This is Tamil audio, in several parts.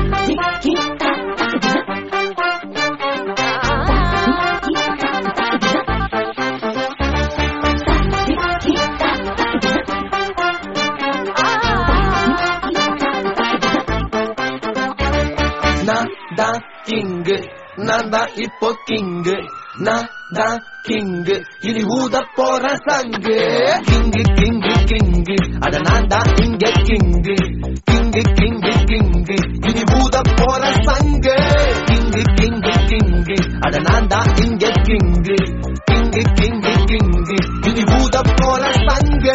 நான் தான் கிங்கு நான் தான் இப்போ கிங்கு நான் தான் கிங்கு இனி ஊத போற சங்கு கிங்கு கிங்கு கிங்கு அட நான் தான் இங்க கிங்கு கிங்கு கிங்கு கிங்கு இனி ஊத போற சங்கு கிங்கு கிங்கு கிங்கு அட நான் தான் இங்க கிங்கு கிங்கு கிங்கு கிங்கு இனி ஊத போற சங்கு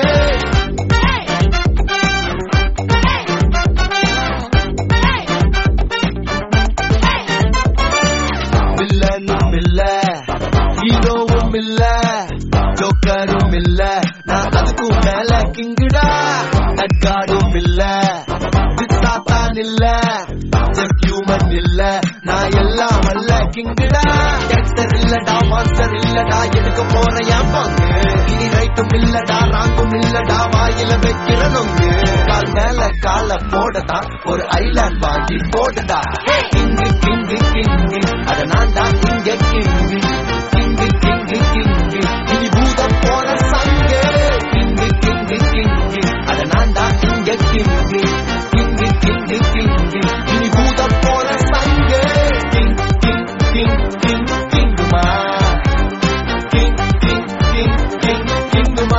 வில்லனும் இல்ல ஹீரோவும் இல்ல ஜோக்கரும் இல்ல நான் அதுக்கும் மேல கிங்குடா நட்காடும் இல்ல விசாத்தான் இல்ல ஜஸ்ட் ஹியூமன் இல்ல நான் எல்லாம் வல்ல கிங்குடா கேங்ஸ்டர் இல்லடா மாஸ்டர் இல்லடா எடுக்க போற என் பங்கு இனி ரைட்டும் இல்லடா ராங்கும் இல்லடா வாயில வைக்கிற நொங்கு கால் மேல கால போடதான் ஒரு ஐலாண்ட் வாங்கி போடுடா கிங்கு கிங்கு கிங்கு அட நான் தான் இங்க கிங்கு கிங்கு கிங்கு கிங்கு இனி பூதம் போற சங்கு கிங்கு கிங்கு கிங்கு அட நான் தான் இங்க கிங்கு கிங்கு கிங்கு கிங்கு இனி பூதம் போற சங்கு கிங் கிங் கிங் கிங் கிங்குமா கிங் கிங் கிங் கிங் கிங்குமா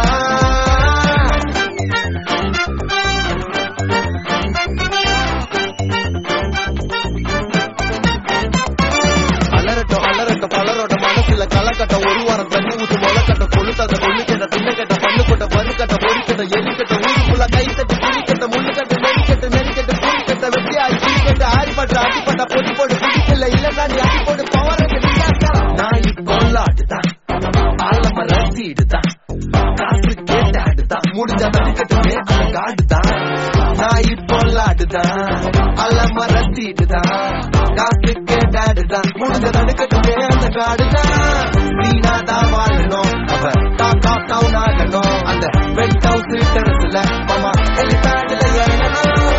அலரட்டும் அலரட்டும் பலரோட மனசுல கலக்கட்ட ஒரு வாரம் தண்ணி ஊத்து முளக்கட்ட கொழுத்தாத கொள்ளுக்கட்ட தின்னக்கட்ட பல்லுக்கட்ட பருக்கட்ட பொறிக்கட்ட எரிக்கட்ட ஊருக்குள்ள கைத்தட்டு குடிக்கட்ட முள்ளுக்கட்ட நெறிக்கட்ட நெறிக்கட்ட புரிக்கட்ட வெட்டி ஆய் கிரிக்கட்ட ஆடிப்பட்ட அடிப்பட்ட பொடி போடு பிடிக்கல இல்லன்னா நீ அடி போடு பவரங்க நான் இப்போ ஆடுதான் ஆலம ரசிடுதான் காசு கேட்டாடுதான் முடிஞ்ச வெடிக்கட்டுமே அந்த காடுதான் நான் இப்போ ஆடுதான் அலம ரசிடுதான் காசு கேட்டாடுதான் முடிஞ்ச நடுக்கட்டுமே அந்த காடுதான் நீனாதான் வாழணும் அவ டாப் ஆஃப் டவுன் ஆகணும் அந்த பெட் ஹவுஸ் டெரஸ்ல மாமா ஹெலிபேட்ல ஏறணும்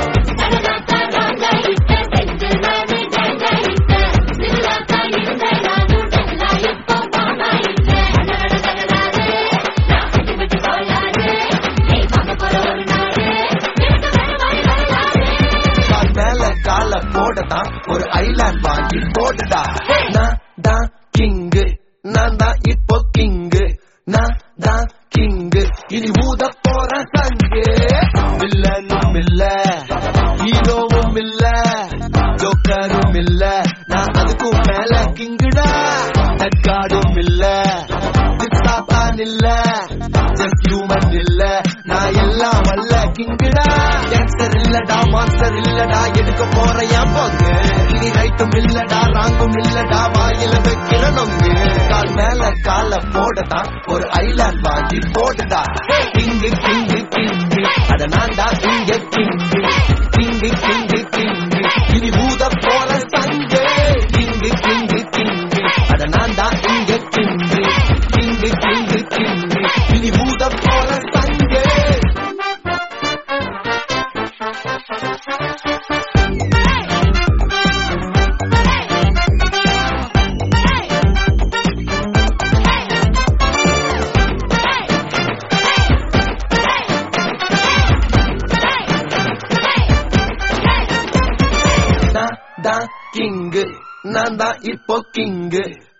கால் மேல கால போடதான் ஒரு ஐலாண்ட் வாங்கி போடுடா நான் தான் கிங்கு நான் தான் இப்போ கிங்கு நான் தான் கிங்கு இனி ஊத போற சங்கு வில்லனும் இல்ல ஹீரோவும் இல்ல ஜோக்கரும் இல்ல நான் அதுக்கும் மேல கிங்குடா நட்காடும் இல்ல விசாத்தான் இல்ல ஜஸ்ட் ஹியூமன் இல்ல நான் எல்லாம் வல்ல கிங்குடா கேங்ஸ்டர் இல்லடா மாஸ்டர் இல்லடா எடுக்க போற என் பங்கு இனி ரைட்டும் இல்லடா ராங்கும் இல்லடா வாயில வைக்கிற நொங்கு கால் மேல கால போடதான் ஒரு ஐலாண்ட் வாங்கி போடுடா கிங்கு கிங்கு கிங்கு அட நான் தான் இங்க கிங்கு கிங்கு கிங்கு கிங்கு இனி ஊத போற சங்கு கிங்கு கிங்கு கிங்கு அட நான் தான் இங்க கிங்கு கிங்கு கிங்கு கிங்கு இனி ஊத போற சங்கு நான் தான் கிங்கு நான் தான் இப்போ கிங்கு